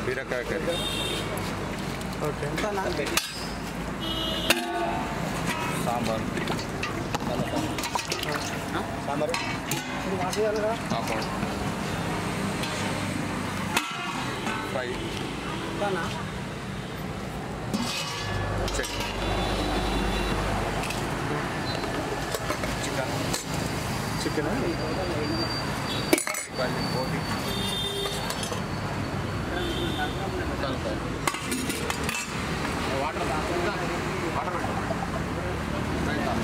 బీరకాయ curry okay sambar sambar papad fry chutney chicken chicken chicken బోటి తలకాయ వాటర్ వాటర్ రైతా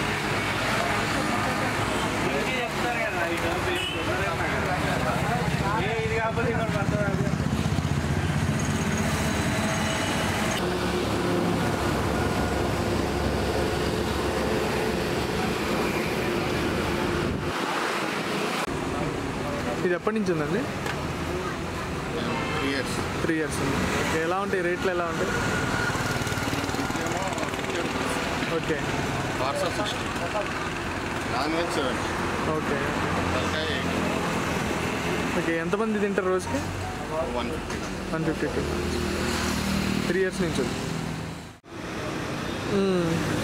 ఇది ఎప్పటి నుంచి ఉందండి త్రీ ఇయర్స్ త్రీ ఇయర్స్ ఉంది ఓకే ఎలా ఉంటాయి రేట్లు ఎలా ఉంటాయి okay parcel sixty non veg seventy okay తలకాయ ఎయిటీ ఓకే ఎంతమంది తింటారు రోజుకి one fifty one fifty two three years నుంచి ఉంది మ్మ్.